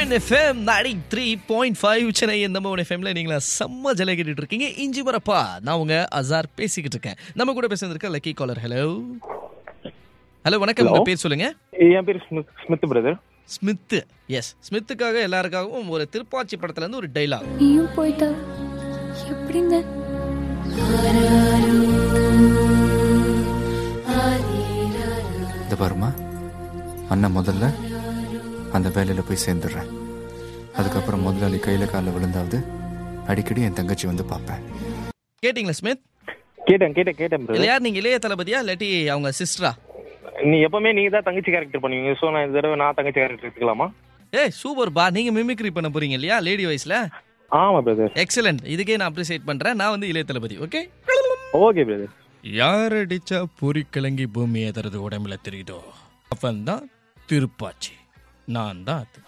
சூரியன் எஃப்எம் நாடி three point five Chennai நம்ம ஒன் எஃப்எம்ல நீங்களா செம்ம ஜலை கேட்டுட்டு இருக்கீங்க இஞ்சி மரப்பா நான் உங்க அசார் பேசிக்கிட்டு இருக்கேன் நம்ம கூட பேசுறதுக்கு லக்கி காலர் ஹலோ ஹலோ வணக்கம் உங்க பேர் சொல்லுங்க என் பேர் Smith Smith brother Smith yes ஸ்மித்துக்காக எல்லாருக்காகவும் ஒரு திருப்பாச்சி படத்துல இருந்து ஒரு டைலாக் நீயும் போயிட்டா எப்படிங்க இந்த பாருமா அண்ணன் முதல்ல அந்த வேலையில் போய் சேர்ந்துடுறேன் அதுக்கப்புறம் முதலாளி கையில் காலில் விழுந்தாவது அடிக்கடி என் தங்கச்சி வந்து பார்ப்பேன் கேட்டிங்களா ஸ்மித் கேட்டேன் கேட்டேன் கேட்டேன் இல்ல பிரதர் யார் நீங்க இளைய தளபதியா இல்லாட்டி அவங்க சிஸ்டரா நீ எப்பவுமே நீங்க தான் தங்கச்சி கேரக்டர் பண்ணுவீங்க ஸோ நான் இந்த தடவை நான் தங்கச்சி கேரக்டர் எடுத்துக்கலாமா ஏய் சூப்பர் பா நீங்க மிமிக்ரி பண்ண போறீங்க இல்லையா லேடி வாய்ஸ்ல ஆமா பிரதர் எக்ஸலண்ட் இதுக்கே நான் அப்ரிசியேட் பண்றேன் நான் வந்து இளைய தளபதி ஓகே ஓகே பிரதர் யார் அடிச்சா பொறி கிளங்கி பூமி எதறது உடம்புல தெரியுதோ அவன் தான் திருப்பாச்சி நான் தான் அது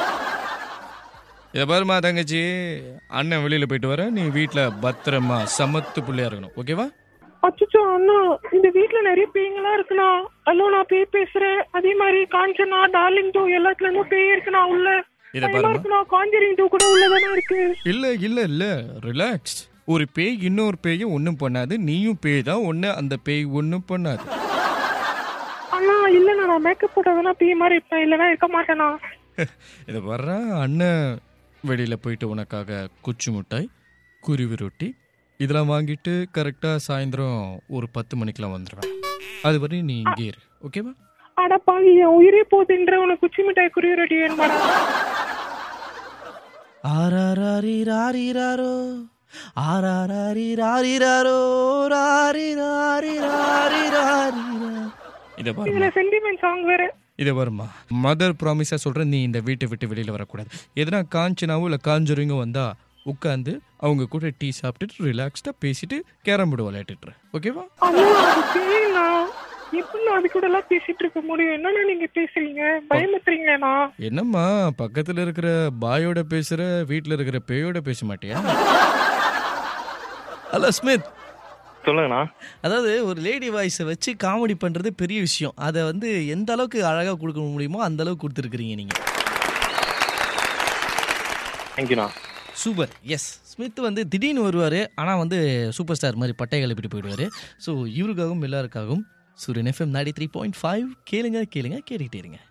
இதை பாருமா தங்கச்சி அண்ணன் வெளியில போயிட்டு வர நீ வீட்ல பத்திரமா சமத்து புள்ளையா இருக்கணும் ஓகேவா அச்சோ அண்ணா இந்த வீட்ல நிறைய பேய்ங்களா இருக்குண்ணா ஹலோ நான் பேய் பேசுறேன் அதே மாதிரி காஞ்சனா டார்லிங் டூ எல்லாத்துல இருந்தும் பேய் இருக்குண்ணா உள்ள இத பயமா பாருமா இருக்குண்ணா காஞ்சரிங் டூ கூட உள்ளதானே இருக்கு இல்ல இல்ல இல்ல ரிலாக்ஸ் ஒரு பேய் இன்னொரு பேயை ஒன்றும் பண்ணாது நீயும் பேய் தான் ஒன்று அந்த பேய் ஒன்றும் பண்ணாது அண்ணா இல்லண்ணா நான் மேக்கப் போட்டதுனா பேய் மாதிரி இருப்பேன் இல்லைன்னா இருக்க மாட்டேனா இதை வர்ற அண்ணன் வெளியில போயிட்டு உனக்காக குச்சி மிட்டாய் குருவி ரொட்டி இதெல்லாம் வாங்கிட்டு கரெக்டாக சாயந்தரம் ஒரு பத்து மணிக்கெலாம் வந்துடுவேன் அது வரையும் நீ இங்கே இரு ஓகேவா அட பாவி என் உயிரே போகுதுன்ற உனக்கு குச்சி மிட்டாய் குருவி ரொட்டி வேணுமாடா ஆராரி ராரி ராரோ ஆராரி ராரி ராரோ ராரி ராரி ராரி ராரி இதை இதுல பாருமா சென்டிமெண்ட் சாங் வேற இதை வருமா மதர் ப்ராமிஸாக சொல்கிறேன் நீ இந்த வீட்டை விட்டு வெளியில் வரக்கூடாது எதனா காஞ்சனாவோ இல்லை காஞ்சரிங்கோ வந்தா உட்காந்து அவங்க கூட டீ சாப்பிட்டுட்டு ரிலாக்ஸ்டாக பேசிட்டு கேரம் போர்டு விளையாட்டுட்டு ஓகேவா அண்ணா அது பேய்ண்ணா எப்படி நான் அது கூட எல்லாம் பேசிட்டு இருக்க முடியும் என்னண்ணா நீங்க பேசுறீங்க பயமுத்துறீங்களேண்ணா என்னம்மா பக்கத்தில் இருக்கிற பாயோட பேசுகிற வீட்டில் இருக்கிற பேயோட பேச மாட்டியா ஹலோ ஸ்மித் சொல்லுங்கண்ணா அதாவது ஒரு லேடி வாய்ஸை வச்சு காமெடி பண்ணுறது பெரிய விஷயம் அதை வந்து எந்த அளவுக்கு அழகாக கொடுக்க முடியுமோ அந்த அளவுக்கு கொடுத்துருக்குறீங்க நீங்கள் தேங்க்யூண்ணா சூப்பர் எஸ் ஸ்மித் வந்து திடீர்னு வருவார் ஆனால் வந்து சூப்பர் ஸ்டார் மாதிரி பட்டை கிளப்பிட்டு போயிடுவார் ஸோ இவருக்காகவும் எல்லாருக்காகவும் சூரியன் எஃப்எம் நாடி த்ரீ பாயிண்ட் ஃபைவ் கேளுங்க கேளுங்க கேட்டுக்கிட்டே இருங்க